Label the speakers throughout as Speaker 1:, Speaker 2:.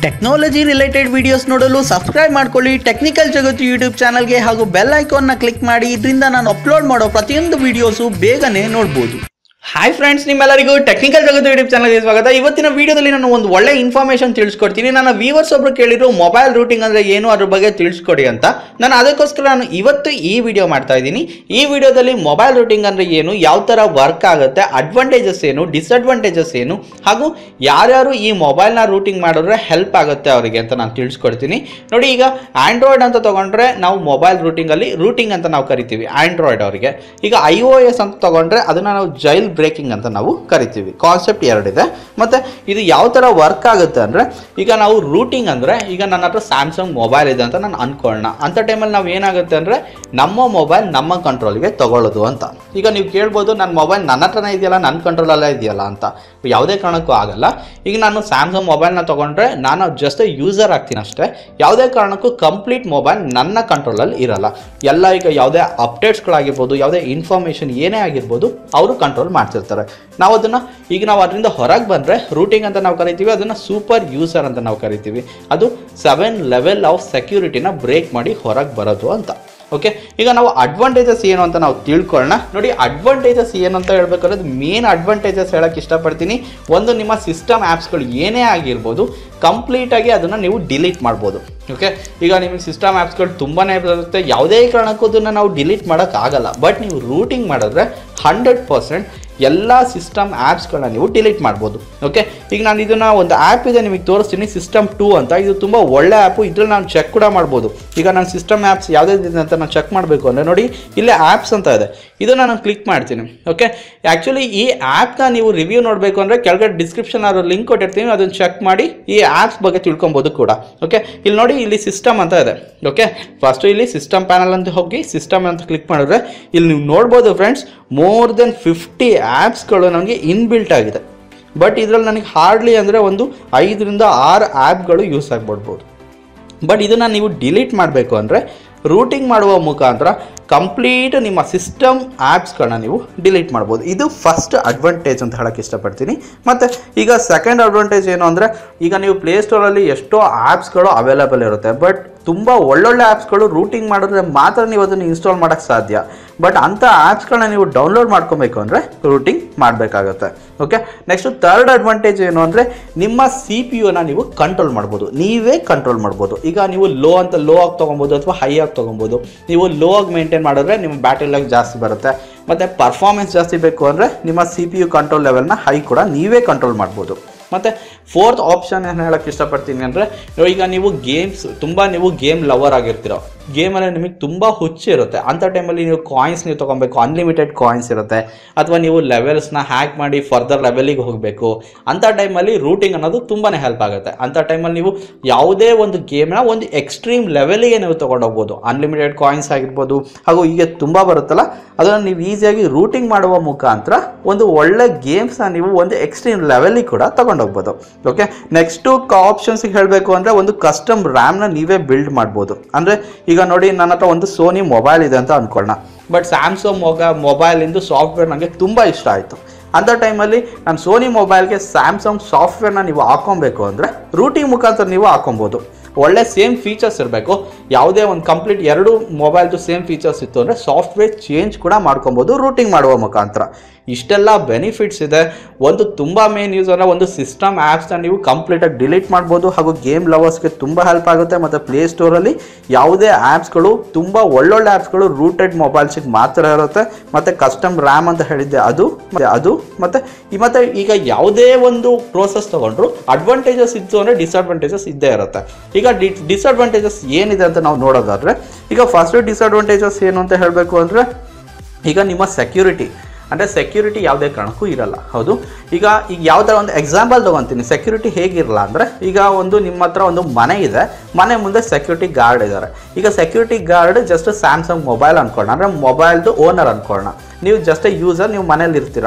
Speaker 1: technology related videos ನೋಡಲು subscribe ಮಾಡ್ಕೊಳ್ಳಿ technical Jagattu YouTube ಚಾನಲ್ಗೆ ಹಾಗೂ ಬೆಲ್ ಐಕಾನ್ನ ಕ್ಲಿಕ್ ಮಾಡಿ ಇದರಿಂದ ನಾನು ಅಪ್ಲೋಡ್ ಮಾಡೋ ಪ್ರತಿಯೊಂದು ವಿಡಿಯೋಸು ಬೇಗನೆ ನೋಡ್ಬೋದು ಹಾಯ್ ಫ್ರೆಂಡ್ಸ್ ನಿಮ್ಮೆಲ್ಲರಿಗೂ ಟೆಕ್ನಿಕಲ್ ಜಗತ್ತು ಯೂಟ್ಯೂಬ್ ಚಾನಲ್ಗೆ ಸ್ವಾಗತ ಇವತ್ತಿನ ವಿಡಿಯೋದಲ್ಲಿ ನಾನು ಒಂದು ಒಳ್ಳೆ ಇನ್ಫಾರ್ಮೇಷನ್ ತಿಳಿಸ್ಕೊಡ್ತೀನಿ ನನ್ನ ವ್ಯೂವರ್ಸ್ ಒಬ್ರು ಕೇಳಿದ್ರು ಮೊಬೈಲ್ ರೂಟಿಂಗ್ ಅಂದ್ರೆ ಏನು ಅದ್ರ ಬಗ್ಗೆ ತಿಳಿಸ್ಕೊಡಿ ಅಂತ ನಾನು ಅದಕ್ಕೋಸ್ಕರ ನಾನು ಇವತ್ತು ಈ ವಿಡಿಯೋ ಮಾಡ್ತಾ ಇದ್ದೀನಿ ಈ ವಿಡಿಯೋದಲ್ಲಿ ಮೊಬೈಲ್ ರೂಟಿಂಗ್ ಅಂದ್ರೆ ಏನು ಯಾವ ಥರ ವರ್ಕ್ ಆಗುತ್ತೆ ಅಡ್ವಾಂಟೇಜಸ್ ಏನು ಡಿಸ್ಅಡ್ವಾಂಟೇಜಸ್ ಏನು ಹಾಗೂ ಯಾರ್ಯಾರು ಈ ಮೊಬೈಲ್ನ ರೂಟಿಂಗ್ ಮಾಡಿದ್ರೆ ಹೆಲ್ಪ್ ಆಗುತ್ತೆ ಅವರಿಗೆ ಅಂತ ನಾನು ತಿಳಿಸ್ಕೊಡ್ತೀನಿ ನೋಡಿ ಈಗ ಆಂಡ್ರಾಯ್ಡ್ ಅಂತ ತಗೊಂಡ್ರೆ ನಾವು ಮೊಬೈಲ್ ರೂಟಿಂಗಲ್ಲಿ ರೂಟಿಂಗ್ ಅಂತ ನಾವು ಕರಿತೀವಿ ಆಂಡ್ರಾಯ್ಡ್ ಅವರಿಗೆ ಈಗ ಐ ಒ ಎಸ್ ಅಂತ ತಗೊಂಡ್ರೆ ಅದನ್ನ ನಾವು ಜೈಲ್ ಬ್ರೇಕಿಂಗ್ ಅಂತ ನಾವು ಕರಿತೀವಿ ಕಾನ್ಸೆಪ್ಟ್ ಎರಡಿದೆ ಮತ್ತೆ ಇದು ಯಾವ ಥರ ವರ್ಕ್ ಆಗುತ್ತೆ ಅಂದರೆ ಈಗ ನಾವು ರೂಟಿಂಗ್ ಅಂದರೆ ಈಗ ನನ್ನ ಹತ್ರ ಸ್ಯಾಮ್ಸಂಗ್ ಮೊಬೈಲ್ ಇದೆ ಅಂತ ನಾನು ಅನ್ಕೊಳ್ಳೋಣ ಅಂಥ ಟೈಮಲ್ಲಿ ನಾವು ಏನಾಗುತ್ತೆ ಅಂದರೆ ನಮ್ಮ ಮೊಬೈಲ್ ನಮ್ಮ ಕಂಟ್ರೋಲ್ಗೆ ತಗೊಳ್ಳೋದು ಅಂತ ಈಗ ನೀವು ಕೇಳ್ಬೋದು ನನ್ನ ಮೊಬೈಲ್ ನನ್ನ ಹತ್ರನೇ ಇದೆಯಲ್ಲ ನನ್ನ ಕಂಟ್ರೋಲಲ್ಲೇ ಇದೆಯಲ್ಲ ಅಂತ ಯಾವುದೇ ಕಾರಣಕ್ಕೂ ಆಗಲ್ಲ ಈಗ ನಾನು ಸ್ಯಾಮ್ಸಂಗ್ ಮೊಬೈಲ್ನ ತೊಗೊಂಡ್ರೆ ನಾನು ಜಸ್ಟ್ ಯೂಸರ್ ಆಗ್ತೀನಿ ಅಷ್ಟೇ ಯಾವುದೇ ಕಾರಣಕ್ಕೂ ಕಂಪ್ಲೀಟ್ ಮೊಬೈಲ್ ನನ್ನ ಕಂಟ್ರೋಲಲ್ಲಿ ಇರಲ್ಲ ಎಲ್ಲ ಈಗ ಯಾವುದೇ ಅಪ್ಡೇಟ್ಸ್ಗಳಾಗಿರ್ಬೋದು ಯಾವುದೇ ಇನ್ಫಾರ್ಮೇಷನ್ ಏನೇ ಆಗಿರ್ಬೋದು ಅವರು ಕಂಟ್ರೋಲ್ ಮಾಡ್ತಿರ್ತಾರೆ ನಾವು ಅದನ್ನು ಈಗ ನಾವು ಅದರಿಂದ ಹೊರಗೆ ಬಂದರೆ ರೂಟಿಂಗ್ ಅಂತ ನಾವು ಕರಿತೀವಿ ಅದನ್ನು ಸೂಪರ್ ಯೂಸರ್ ಅಂತ ನಾವು ಕರಿತೀವಿ ಅದು ಸೆವೆನ್ ಲೆವೆಲ್ ಆಫ್ ಸೆಕ್ಯೂರಿಟಿನ ಬ್ರೇಕ್ ಮಾಡಿ ಹೊರಗೆ ಬರೋದು ಅಂತ ಓಕೆ ಈಗ ನಾವು ಅಡ್ವಾಂಟೇಜಸ್ ಏನು ಅಂತ ನಾವು ತಿಳ್ಕೊಳ್ಳೋಣ ನೋಡಿ ಅಡ್ವಾಂಟೇಜಸ್ ಏನು ಅಂತ ಹೇಳ್ಬೇಕಾದ್ರೆ ಮೇನ್ ಅಡ್ವಾಂಟೇಜಸ್ ಹೇಳಕ್ಕೆ ಇಷ್ಟಪಡ್ತೀನಿ ಒಂದು ನಿಮ್ಮ ಸಿಸ್ಟಮ್ ಆ್ಯಪ್ಸ್ಗಳು ಏನೇ ಆಗಿರ್ಬೋದು ಕಂಪ್ಲೀಟಾಗಿ ಅದನ್ನು ನೀವು ಡಿಲೀಟ್ ಮಾಡ್ಬೋದು ಓಕೆ ಈಗ ನಿಮಗೆ ಸಿಸ್ಟಮ್ ಆ್ಯಪ್ಸ್ಗಳು ತುಂಬಾ ಬರುತ್ತೆ ಯಾವುದೇ ಕಾರಣಕ್ಕೂ ಅದನ್ನು ನಾವು ಡಿಲೀಟ್ ಮಾಡೋಕ್ಕಾಗಲ್ಲ ಬಟ್ ನೀವು ರೂಟಿಂಗ್ ಮಾಡಿದ್ರೆ ಹಂಡ್ರೆಡ್ ಪರ್ಸೆಂಟ್ ಎಲ್ಲ ಸಿಸ್ಟಮ್ ಆ್ಯಪ್ಸ್ಗಳನ್ನ ನೀವು ಡಿಲೀಟ್ ಮಾಡ್ಬೋದು ಓಕೆ ಈಗ ನಾನು ಇದನ್ನು ಒಂದು ಆ್ಯಪ್ ಇದೆ ನಿಮಗೆ ತೋರಿಸ್ತೀನಿ ಸಿಸ್ಟಮ್ ಟೂ ಅಂತ ಇದು ತುಂಬ ಒಳ್ಳೆ ಆ್ಯಪು ಇದ್ರಲ್ಲಿ ನಾನು ಚೆಕ್ ಕೂಡ ಮಾಡ್ಬೋದು ಈಗ ನಾನು ಸಿಸ್ಟಮ್ ಆ್ಯಪ್ಸ್ ಯಾವುದಿದೆ ಅಂತ ನಾನು ಚೆಕ್ ಮಾಡಬೇಕು ಅಂದರೆ ನೋಡಿ ಇಲ್ಲೇ ಆ್ಯಪ್ಸ್ ಅಂತ ಇದೆ ಇದನ್ನು ನಾನು ಕ್ಲಿಕ್ ಮಾಡ್ತೀನಿ ಓಕೆ ಆ್ಯಕ್ಚುಲಿ ಈ ಆ್ಯಪ್ನ ನೀವು ರಿವ್ಯೂ ನೋಡಬೇಕು ಅಂದರೆ ಕೆಳಗಡೆ ಡಿಸ್ಕ್ರಿಪ್ಷನ್ ಅವ್ರ ಲಿಂಕ್ ಕೊಟ್ಟಿರ್ತೀನಿ ಅದನ್ನು ಚೆಕ್ ಮಾಡಿ ಈ ಆ್ಯಪ್ಸ್ ಬಗ್ಗೆ ತಿಳ್ಕೊಬೋದು ಕೂಡ ಓಕೆ ಇಲ್ಲಿ ನೋಡಿ ಇಲ್ಲಿ ಸಿಸ್ಟಮ್ ಅಂತ ಇದೆ ಓಕೆ ಫಸ್ಟು ಇಲ್ಲಿ ಸಿಸ್ಟಮ್ ಪ್ಯಾನಲ್ ಅಂತ ಹೋಗಿ ಸಿಸ್ಟಮ್ ಅಂತ ಕ್ಲಿಕ್ ಮಾಡಿದ್ರೆ ಇಲ್ಲಿ ನೀವು ನೋಡ್ಬೋದು ಫ್ರೆಂಡ್ಸ್ ಮೋರ್ ದೆನ್ ಫಿಫ್ಟಿ ಆ್ಯಪ್ಸ್ಗಳು ನನಗೆ ಇನ್ಬಿಲ್ಟ್ ಆಗಿದೆ ಬಟ್ ಇದರಲ್ಲಿ ನನಗೆ ಹಾರ್ಡ್ಲಿ ಅಂದರೆ ಒಂದು ಐದರಿಂದ ಆರು ಆ್ಯಪ್ಗಳು ಯೂಸ್ ಆಗಿಬಿಡ್ಬೋದು ಬಟ್ ಇದನ್ನು ನೀವು ಡಿಲೀಟ್ ಮಾಡಬೇಕು ಅಂದರೆ ರೂಟಿಂಗ್ ಮಾಡುವ ಮುಖಾಂತರ ಕಂಪ್ಲೀಟ್ ನಿಮ್ಮ ಸಿಸ್ಟಮ್ ಆ್ಯಪ್ಸ್ಗಳನ್ನ ನೀವು ಡಿಲೀಟ್ ಮಾಡ್ಬೋದು ಇದು ಫಸ್ಟ್ ಅಡ್ವಾಂಟೇಜ್ ಅಂತ ಹೇಳಕ್ಕೆ ಇಷ್ಟಪಡ್ತೀನಿ ಮತ್ತು ಈಗ ಸೆಕೆಂಡ್ ಅಡ್ವಾಂಟೇಜ್ ಏನು ಅಂದರೆ ಈಗ ನೀವು ಪ್ಲೇಸ್ಟೋರಲ್ಲಿ ಎಷ್ಟೋ ಆ್ಯಪ್ಸ್ಗಳು ಅವೈಲೇಬಲ್ ಇರುತ್ತೆ ಬಟ್ ತುಂಬ ಒಳ್ಳೊಳ್ಳೆ ಆ್ಯಪ್ಸ್ಗಳು ರೂಟಿಂಗ್ ಮಾಡಿದ್ರೆ ಮಾತ್ರ ನೀವು ಅದನ್ನು ಇನ್ಸ್ಟಾಲ್ ಮಾಡೋಕ್ಕೆ ಸಾಧ್ಯ ಬಟ್ ಅಂಥ ಆ್ಯಪ್ಸ್ಗಳನ್ನ ನೀವು ಡೌನ್ಲೋಡ್ ಮಾಡ್ಕೊಬೇಕು ಅಂದರೆ ರೂಟಿಂಗ್ ಮಾಡಬೇಕಾಗುತ್ತೆ ಓಕೆ ನೆಕ್ಸ್ಟ್ ಥರ್ಡ್ ಅಡ್ವಾಂಟೇಜ್ ಏನು ಅಂದರೆ ನಿಮ್ಮ ಸಿ ಪಿ ಯುನ ನೀವು ಕಂಟ್ರೋಲ್ ಮಾಡ್ಬೋದು ನೀವೇ ಕಂಟ್ರೋಲ್ ಮಾಡ್ಬೋದು ಈಗ ನೀವು ಲೋ ಅಂತ ಲೋ ಆಗಿ ತೊಗೊಬೋದು ಅಥವಾ ಹೈ ಆಗಿ ತೊಗೊಬೋದು ನೀವು ಲೋ ಆಗಿ ಮೇಂಟೈನ್ ಮಾಡಿದ್ರೆ ನಿಮ್ಮ ಬ್ಯಾಟ್ರಿ ಲೈಫ್ ಜಾಸ್ತಿ ಬರುತ್ತೆ ಮತ್ತು ಪರ್ಫಾರ್ಮೆನ್ಸ್ ಜಾಸ್ತಿ ಬೇಕು ಅಂದರೆ ನಿಮ್ಮ ಸಿ ಪಿ ಯು ಕಂಟ್ರೋಲ್ ಲೆವೆಲ್ನ ಹೈ ಕೂಡ ನೀವೇ ಕಂಟ್ರೋಲ್ ಮಾಡ್ಬೋದು ಮತ್ತು ಫೋರ್ತ್ ಆಪ್ಷನ್ ಏನು ಹೇಳಕ್ಕೆ ಇಷ್ಟಪಡ್ತೀನಿ ಅಂದರೆ ಈಗ ನೀವು ಗೇಮ್ಸ್ ತುಂಬ ನೀವು ಗೇಮ್ ಲವರ್ ಆಗಿರ್ತೀರೋ ಗೇಮಲ್ಲಿ ನಿಮಗೆ ತುಂಬ ಹುಚ್ಚಿರುತ್ತೆ ಅಂಥ ಟೈಮಲ್ಲಿ ನೀವು ಕಾಯಿನ್ಸ್ ನೀವು ತೊಗೊಬೇಕು ಅನ್ಲಿಮಿಟೆಡ್ ಕಾಯಿನ್ಸ್ ಇರುತ್ತೆ ಅಥವಾ ನೀವು ಲೆವೆಲ್ಸ್ನ ಹ್ಯಾಕ್ ಮಾಡಿ ಫರ್ದರ್ ಲೆವೆಲಿಗೆ ಹೋಗಬೇಕು ಅಂಥ ಟೈಮಲ್ಲಿ ರೂಟಿಂಗ್ ಅನ್ನೋದು ತುಂಬಾ ಹೆಲ್ಪ್ ಆಗುತ್ತೆ ಅಂಥ ಟೈಮಲ್ಲಿ ನೀವು ಯಾವುದೇ ಒಂದು ಗೇಮ್ನ ಒಂದು ಎಕ್ಸ್ಟ್ರೀಮ್ ಲೆವೆಲಿಗೆ ನೀವು ತೊಗೊಂಡೋಗ್ಬೋದು ಅನ್ಲಿಮಿಟೆಡ್ ಕಾಯಿನ್ಸ್ ಆಗಿರ್ಬೋದು ಹಾಗೂ ಈಗ ತುಂಬ ಬರುತ್ತಲ್ಲ ಅದನ್ನು ನೀವು ಈಸಿಯಾಗಿ ರೂಟಿಂಗ್ ಮಾಡುವ ಮುಖಾಂತರ ಒಂದು ಒಳ್ಳೆ ಗೇಮ್ಸ್ನ ನೀವು ಒಂದು ಎಕ್ಸ್ಟ್ರೀಮ್ ಲೆವೆಲಿಗೆ ಕೂಡ ತಗೊಂಡೋಗ್ಬೋದು ಓಕೆ ನೆಕ್ಸ್ಟು ಆಪ್ಷನ್ಸಿಗೆ ಹೇಳಬೇಕು ಅಂದರೆ ಒಂದು ಕಸ್ಟಮ್ ರ್ಯಾಮ್ನ ನೀವೇ ಬಿಲ್ಡ್ ಮಾಡ್ಬೋದು ಅಂದರೆ ಈಗ ನೋಡಿ ನನ್ನ ಹತ್ರ ಒಂದು ಸೋನಿ ಮೊಬೈಲ್ ಇದೆ ಅಂತ ಅಂದ್ಕೊಳ್ಳೋಣ ಬಟ್ ಸ್ಯಾಮ್ಸಂಗ್ ಮೊಗ ಮೊಬೈಲಿಂದು ಸಾಫ್ಟ್ವೇರ್ ನನಗೆ ತುಂಬ ಇಷ್ಟ ಆಯಿತು ಅಂಥ ಟೈಮಲ್ಲಿ ನಾನು ಸೋನಿ ಮೊಬೈಲ್ಗೆ ಸ್ಯಾಮ್ಸಂಗ್ ಸಾಫ್ಟ್ವೇರ್ನ ನೀವು ಹಾಕೊಬೇಕು ಅಂದರೆ ರೂಟಿಂಗ್ ಮುಖಾಂತರ ನೀವು ಹಾಕೊಬೋದು ಒಳ್ಳೆ ಸೇಮ್ ಫೀಚರ್ಸ್ ಇರಬೇಕು ಯಾವುದೇ ಒಂದು ಕಂಪ್ಲೀಟ್ ಎರಡು ಮೊಬೈಲ್ದು ಸೇಮ್ ಫೀಚರ್ಸ್ ಇತ್ತು ಅಂದರೆ ಸಾಫ್ಟ್ವೇರ್ ಚೇಂಜ್ ಕೂಡ ಮಾಡ್ಕೊಬೋದು ರೂಟಿಂಗ್ ಮಾಡುವ ಮುಖಾಂತರ ಇಷ್ಟೆಲ್ಲ ಬೆನಿಫಿಟ್ಸ್ ಇದೆ ಒಂದು ತುಂಬ ಮೇನ್ ಯೂಸ್ ಅಂದರೆ ಒಂದು ಸಿಸ್ಟಮ್ ಆ್ಯಪ್ಸ್ನ ನೀವು ಕಂಪ್ಲೀಟಾಗಿ ಡಿಲೀಟ್ ಮಾಡ್ಬೋದು ಹಾಗೂ ಗೇಮ್ ಲವರ್ಸ್ಗೆ ತುಂಬ ಹೆಲ್ಪ್ ಆಗುತ್ತೆ ಮತ್ತು ಪ್ಲೇಸ್ಟೋರಲ್ಲಿ ಯಾವುದೇ ಆ್ಯಪ್ಸ್ಗಳು ತುಂಬ ಒಳ್ಳೊಳ್ಳೆ ಆ್ಯಪ್ಸ್ಗಳು ರೂಟೆಡ್ ಮೊಬೈಲ್ಸಿಗೆ ಮಾತ್ರ ಇರುತ್ತೆ ಮತ್ತು ಕಸ್ಟಮ್ ರ್ಯಾಮ್ ಅಂತ ಹೇಳಿದ್ದೆ ಅದು ಮತ್ತೆ ಅದು ಮತ್ತು ಈ ಮತ್ತು ಈಗ ಯಾವುದೇ ಒಂದು ಪ್ರೋಸೆಸ್ ತೊಗೊಂಡ್ರು ಅಡ್ವಾಂಟೇಜಸ್ ಇತ್ತು ಅಂದರೆ ಡಿಸ್ಅಡ್ವಾಂಟೇಜಸ್ ಇದ್ದೇ ಇರುತ್ತೆ ಈಗ ಡಿ ಡಿಸ್ಅಡ್ವಾಂಟೇಜಸ್ ಏನಿದೆ ಅಂತ ನಾವು ನೋಡೋದಾದರೆ ಈಗ ಫಸ್ಟ್ ಡಿಸ್ಅಡ್ವಾಂಟೇಜಸ್ ಏನು ಅಂತ ಹೇಳಬೇಕು ಅಂದರೆ ಈಗ ನಿಮ್ಮ ಸೆಕ್ಯೂರಿಟಿ ಅಂದರೆ ಸೆಕ್ಯೂರಿಟಿ ಯಾವುದೇ ಕಾರಣಕ್ಕೂ ಇರಲ್ಲ ಹೌದು ಈಗ ಈಗ ಯಾವ ಥರ ಒಂದು ಎಕ್ಸಾಂಪಲ್ ತೊಗೊತೀನಿ ಸೆಕ್ಯೂರಿಟಿ ಹೇಗಿರಲ್ಲ ಅಂದರೆ ಈಗ ಒಂದು ನಿಮ್ಮ ಹತ್ರ ಒಂದು ಮನೆ ಇದೆ ಮನೆ ಮುಂದೆ ಸೆಕ್ಯೂರಿಟಿ ಗಾರ್ಡ್ ಇದ್ದಾರೆ ಈಗ security guard just Samsung mobile ಅಂದ್ಕೊಳ್ಳೋಣ ಅಂದರೆ ಮೊಬೈಲ್ದು ಓನರ್ ಅಂದ್ಕೊಳ್ಳೋಣ ನೀವು ಜಸ್ಟ್ ಯೂಸರ್ ನೀವು ಮನೇಲಿ ಇರ್ತೀರ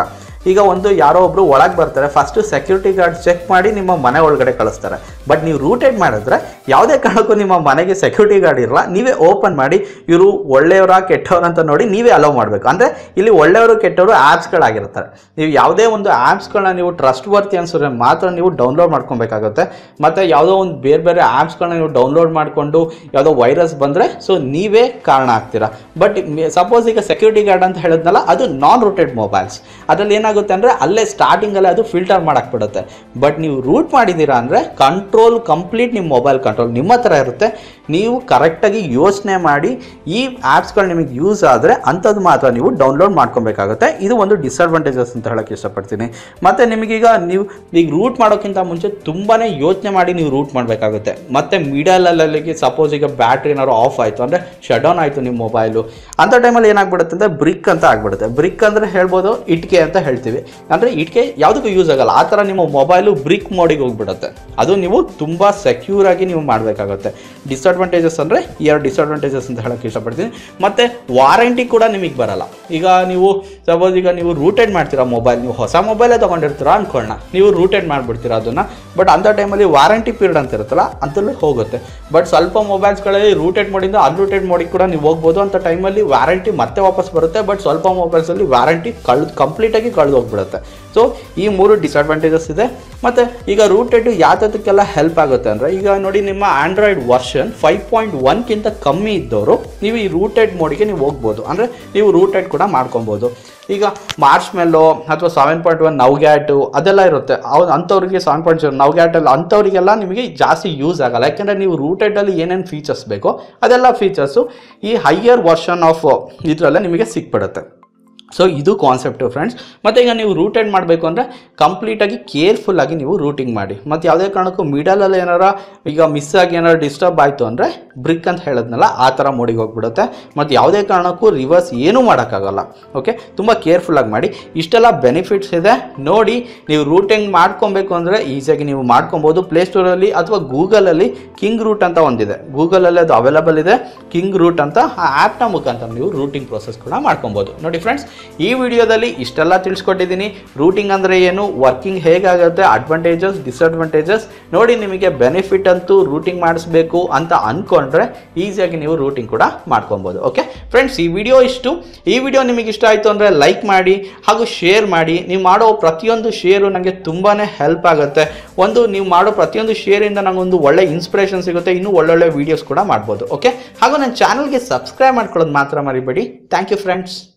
Speaker 1: ಈಗ ಒಂದು ಯಾರೋ ಒಬ್ರು ಒಳಗೆ ಬರ್ತಾರೆ ಫಸ್ಟ್ ಸೆಕ್ಯೂರಿಟಿ ಗಾರ್ಡ್ ಚೆಕ್ ಮಾಡಿ ನಿಮ್ಮ ಮನೆ ಒಳಗಡೆ ಕಳಿಸ್ತಾರೆ ಬಟ್ ನೀವು ರೂಟೆಡ್ ಮಾಡಿದ್ರೆ ಯಾವುದೇ ಕಾರಣಕ್ಕೂ ನಿಮ್ಮ ಮನೆಗೆ ಸೆಕ್ಯೂರಿಟಿ ಗಾರ್ಡ್ ಇರಲ್ಲ ನೀವೇ ಓಪನ್ ಮಾಡಿ ಇವರು ಒಳ್ಳೆಯವರ ಕೆಟ್ಟವ್ರ ಅಂತ ನೋಡಿ ನೀವೇ ಅಲೋ ಮಾಡಬೇಕು ಅಂದರೆ ಇಲ್ಲಿ ಒಳ್ಳೆಯವರು ಕೆಟ್ಟವರು ಆ್ಯಪ್ಸ್ಗಳಾಗಿರ್ತಾರೆ ನೀವು ಯಾವುದೇ ಒಂದು ಆ್ಯಪ್ಸ್ಗಳನ್ನ ನೀವು ಟ್ರಸ್ಟ್ ವರ್ತಿ ಅನ್ಸಿದ್ರೆ ಮಾತ್ರ ನೀವು ಡೌನ್ಲೋಡ್ ಮಾಡ್ಕೊಬೇಕಾಗುತ್ತೆ ಮತ್ತು ಯಾವುದೋ ಒಂದು ಬೇರೆ ಬೇರೆ ಆ್ಯಪ್ಸ್ಗಳನ್ನ ನೀವು ಡೌನ್ಲೋಡ್ ಮಾಡಿಕೊಂಡು ಯಾವುದೋ ವೈರಸ್ ಬಂದರೆ ಸೊ ನೀವೇ ಕಾರಣ ಆಗ್ತೀರಾ ಬಟ್ ಸಪೋಸ್ ಈಗ ಸೆಕ್ಯೂರಿಟಿ ಗಾರ್ಡ್ ಅಂತ ಹೇಳಿದ್ನಲ್ಲ ಅದು ನಾನ್ ರೂಟೆಡ್ ಮೊಬೈಲ್ಸ್ ಅದರಲ್ಲಿ ಏನಾಗುತ್ತೆ ಅಂದರೆ ಅಲ್ಲೇ ಸ್ಟಾರ್ಟಿಂಗಲ್ಲೇ ಅದು ಫಿಲ್ಟರ್ ಮಾಡಾಕ್ಬಿಡುತ್ತೆ ಬಟ್ ನೀವು ರೂಟ್ ಮಾಡಿದ್ದೀರಾ ಅಂದರೆ ಕಂಟ್ರೋಲ್ ಕಂಪ್ಲೀಟ್ ನಿಮ್ಮ ಮೊಬೈಲ್ ಕಂಟ್ರೋಲ್ ನಿಮ್ಮ ಹತ್ರ ಇರುತ್ತೆ ನೀವು ಕರೆಕ್ಟಾಗಿ ಯೋಚನೆ ಮಾಡಿ ಈ ಆ್ಯಪ್ಸ್ಗಳು ನಿಮಗೆ ಯೂಸ್ ಆದರೆ ಅಂಥದ್ದು ಮಾತ್ರ ನೀವು ಡೌನ್ಲೋಡ್ ಮಾಡ್ಕೊಬೇಕಾಗುತ್ತೆ ಇದು ಒಂದು ಡಿಸಡ್ವಾಂಟೇಜಸ್ ಅಂತ ಹೇಳಕ್ಕೆ ಇಷ್ಟಪಡ್ತೀನಿ ಮತ್ತು ನಿಮಗೀಗ ನೀವು ಈಗ ರೂಟ್ ಮಾಡೋಕ್ಕಿಂತ ಮುಂಚೆ ತುಂಬಾ ಯೋಚನೆ ಮಾಡಿ ನೀವು ರೂಟ್ ಮಾಡಬೇಕಾಗುತ್ತೆ ಮತ್ತು ಮಿಡಲಲ್ಲಿಗೆ ಸಪೋಸ್ ಈಗ ಬ್ಯಾಟ್ರಿ ಏನಾದ್ರು ಆಫ್ ಆಯಿತು ಅಂದರೆ ಶಟ್ ಡೌನ್ ಆಯಿತು ನಿಮ್ಮ ಮೊಬೈಲು ಅಂಥ ಟೈಮಲ್ಲಿ ಏನಾಗ್ಬಿಡುತ್ತೆ ಅಂದರೆ ಬ್ರಿಕ್ ಅಂತ ಆಗ್ಬಿಡುತ್ತೆ ಬ್ರಿಕ್ ಅಂದರೆ ಹೇಳ್ಬೋದು ಇಟ್ಕೆ ಅಂತ ಹೇಳ್ತೀವಿ ಅಂದರೆ ಇಟ್ಕೆ ಯಾವುದಕ್ಕೂ ಯೂಸ್ ಆಗಲ್ಲ ಆ ಥರ ನಿಮ್ಮ ಮೊಬೈಲು ಬ್ರಿಕ್ ಮೋಡಿಗೆ ಹೋಗ್ಬಿಡುತ್ತೆ ಅದು ನೀವು ತುಂಬ ಸೆಕ್ಯೂರ್ ಆಗಿ ನೀವು ಮಾಡಬೇಕಾಗುತ್ತೆ ಡಿಸಡ್ವಾಂಟೇಜಸ್ ಅಂದರೆ ಎರಡು ಡಿಸಡ್ವಾಂಟೇಜಸ್ ಅಂತ ಹೇಳಕ್ಕೆ ಇಷ್ಟಪಡ್ತೀನಿ ಮತ್ತು ವಾರಂಟಿ ಕೂಡ ನಿಮಗೆ ಬರಲ್ಲ ಈಗ ನೀವು ಸಪೋಸ್ ಈಗ ನೀವು ರೂಟೆಡ್ ಮಾಡ್ತೀರಾ ಮೊಬೈಲ್ ನೀವು ಹೊಸ ಮೊಬೈಲೇ ತೊಗೊಂಡಿರ್ತೀರಾ ಅನ್ಕೊಳ್ಳೋಣ ನೀವು ರೂಟೆಡ್ ಮಾಡಿಬಿಡ್ತೀರಾ ಅದನ್ನು ಬಟ್ ಅಂಥ ಟೈಮಲ್ಲಿ ವಾರಂಟಿ ಪೀರಿಯಡ್ ಅಂತ ಇರುತ್ತಲ್ಲ ಅಂತಲ್ಲಿ ಹೋಗುತ್ತೆ ಬಟ್ ಸ್ವಲ್ಪ ಮೊಬೈಲ್ಸ್ಗಳಲ್ಲಿ ರೂಟೆಡ್ ಮೋಡಿಂದ ಅನ್ರೂಟೆಡ್ ಮೋಡಿಗೆ ಕೂಡ ನೀವು ಹೋಗ್ಬೋದು ಅಂತ ಟೈಮಲ್ಲಿ ವಾರಂಟಿ ಮತ್ತೆ ವಾಪಸ್ ಬರುತ್ತೆ ಬಟ್ ಸ್ವಲ್ಪ ಮೊಬೈಲ್ಸಲ್ಲಿ ವಾರಂಟಿ ಕಳೆದು ಕಂಪ್ಲೀಟಾಗಿ ಕಳೆದು ಹೋಗ್ಬಿಡುತ್ತೆ ಸೊ ಈ ಮೂರು ಡಿಸಡ್ವಾಂಟೇಜಸ್ ಇದೆ ಮತ್ತು ಈಗ ರೂಟೆಡ್ ಯಾತದಕ್ಕೆಲ್ಲ ಹೆಲ್ಪ್ ಆಗುತ್ತೆ ಅಂದರೆ ಈಗ ನೋಡಿ ನಿಮ್ಮ ಆಂಡ್ರಾಯ್ಡ್ ವರ್ಷನ್ ಫೈವ್ ಪಾಯಿಂಟ್ ಒನ್ಗಿಂತ ಕಮ್ಮಿ ಇದ್ದವರು ನೀವು ಈ ರೂಟೆಡ್ ಮೋಡಿಗೆ ನೀವು ಹೋಗ್ಬೋದು ಅಂದರೆ ನೀವು ರೂಟೆಡ್ ಕೂಡ ಮಾಡ್ಕೊಬೋದು ಈಗ ಮಾರ್ಚ್ ಮೇಲೋ ಅಥವಾ ಸೆವೆನ್ ಪಾಯಿಂಟ್ ಒನ್ ನವ್ಗ್ಯಾಟು ಅದೆಲ್ಲ ಇರುತ್ತೆ ಅವ್ರು ಅಂಥವ್ರಿಗೆ ಸೆವೆನ್ ಪಾಯಿಂಟ್ ಜೀರೋ ನವ್ಗ್ಯಾಟಲ್ಲಿ ಅಂಥವ್ರಿಗೆಲ್ಲ ನಿಮಗೆ ಜಾಸ್ತಿ ಯೂಸ್ ಆಗಲ್ಲ ಯಾಕೆಂದರೆ ನೀವು ರೂಟೆಡಲ್ಲಿ ಏನೇನು ಫೀಚರ್ಸ್ ಬೇಕೋ ಅದೆಲ್ಲ ಫೀಚರ್ಸು ಈ ಹೈಯರ್ ವರ್ಷನ್ ಆಫ್ ಇದರಲ್ಲೇ ನಿಮಗೆ ಸಿಕ್ಬಿಡುತ್ತೆ ಸೊ ಇದು ಕಾನ್ಸೆಪ್ಟು ಫ್ರೆಂಡ್ಸ್ ಮತ್ತು ಈಗ ನೀವು ರೂಟೆಡ್ ಮಾಡಬೇಕು ಅಂದರೆ ಕಂಪ್ಲೀಟಾಗಿ ಕೇರ್ಫುಲ್ಲಾಗಿ ನೀವು ರೂಟಿಂಗ್ ಮಾಡಿ ಮತ್ತು ಯಾವುದೇ ಕಾರಣಕ್ಕೂ ಮಿಡಲಲ್ಲಿ ಏನಾರ ಈಗ ಮಿಸ್ ಆಗಿ ಏನಾರು ಡಿಸ್ಟರ್ಬ್ ಆಯಿತು ಅಂದರೆ ಬ್ರಿಕ್ ಅಂತ ಹೇಳಿದ್ನಲ್ಲ ಆ ಥರ ಮೋಡಿಗೆ ಹೋಗ್ಬಿಡುತ್ತೆ ಮತ್ತು ಯಾವುದೇ ಕಾರಣಕ್ಕೂ ರಿವರ್ಸ್ ಏನೂ ಮಾಡೋಕ್ಕಾಗಲ್ಲ ಓಕೆ ತುಂಬ ಕೇರ್ಫುಲ್ಲಾಗಿ ಮಾಡಿ ಇಷ್ಟೆಲ್ಲ ಬೆನಿಫಿಟ್ಸ್ ಇದೆ ನೋಡಿ ನೀವು ರೂಟಿಂಗ್ ಮಾಡ್ಕೊಬೇಕು ಅಂದರೆ ಈಸಿಯಾಗಿ ನೀವು ಮಾಡ್ಕೊಬೋದು ಪ್ಲೇಸ್ಟೋರಲ್ಲಿ ಅಥವಾ ಗೂಗಲಲ್ಲಿ ಕಿಂಗ್ ರೂಟ್ ಅಂತ ಒಂದಿದೆ ಗೂಗಲಲ್ಲಿ ಅದು ಅವೈಲಬಲ್ ಇದೆ ಕಿಂಗ್ ರೂಟ್ ಅಂತ ಆ ಆ್ಯಪ್ನ ಮುಖಾಂತರ ನೀವು ರೂಟಿಂಗ್ ಪ್ರೊಸೆಸ್ ಕೂಡ ಮಾಡ್ಕೊಬೋದು ನೋಡಿ ಫ್ರೆಂಡ್ಸ್ ಈ ವಿಡಿಯೋದಲ್ಲಿ ಇಷ್ಟೆಲ್ಲ ತಿಳಿಸ್ಕೊಟ್ಟಿದ್ದೀನಿ ರೂಟಿಂಗ್ ಅಂದರೆ ಏನು ವರ್ಕಿಂಗ್ ಹೇಗಾಗುತ್ತೆ ಅಡ್ವಾಂಟೇಜಸ್ ಡಿಸಡ್ವಾಂಟೇಜಸ್ ನೋಡಿ ನಿಮಗೆ ಬೆನಿಫಿಟ್ ಅಂತೂ ರೂಟಿಂಗ್ ಮಾಡಿಸ್ಬೇಕು ಅಂತ ಅಂದ್ಕೊಂಡ್ರೆ ಈಸಿಯಾಗಿ ನೀವು ರೂಟಿಂಗ್ ಕೂಡ ಮಾಡ್ಕೊಬೋದು ಓಕೆ ಫ್ರೆಂಡ್ಸ್ ಈ ವಿಡಿಯೋ ಇಷ್ಟು ಈ ವಿಡಿಯೋ ನಿಮಗೆ ಇಷ್ಟ ಆಯಿತು ಅಂದರೆ ಲೈಕ್ ಮಾಡಿ ಹಾಗೂ ಶೇರ್ ಮಾಡಿ ನೀವು ಮಾಡೋ ಪ್ರತಿಯೊಂದು ಶೇರು ನನಗೆ ತುಂಬಾ ಹೆಲ್ಪ್ ಆಗುತ್ತೆ ಒಂದು ನೀವು ಮಾಡೋ ಪ್ರತಿಯೊಂದು ಶೇರಿಂದ ನನಗೊಂದು ಒಳ್ಳೆ ಇನ್ಸ್ಪಿರೇಷನ್ ಸಿಗುತ್ತೆ ಇನ್ನೂ ಒಳ್ಳೊಳ್ಳೆ ವೀಡಿಯೋಸ್ ಕೂಡ ಮಾಡ್ಬೋದು ಓಕೆ ಹಾಗೂ ನನ್ನ ಚಾನಲ್ಗೆ ಸಬ್ಸ್ಕ್ರೈಬ್ ಮಾಡ್ಕೊಳ್ಳೋದು ಮಾತ್ರ ಮರಿಬೇಡಿ ಥ್ಯಾಂಕ್ ಯು ಫ್ರೆಂಡ್ಸ್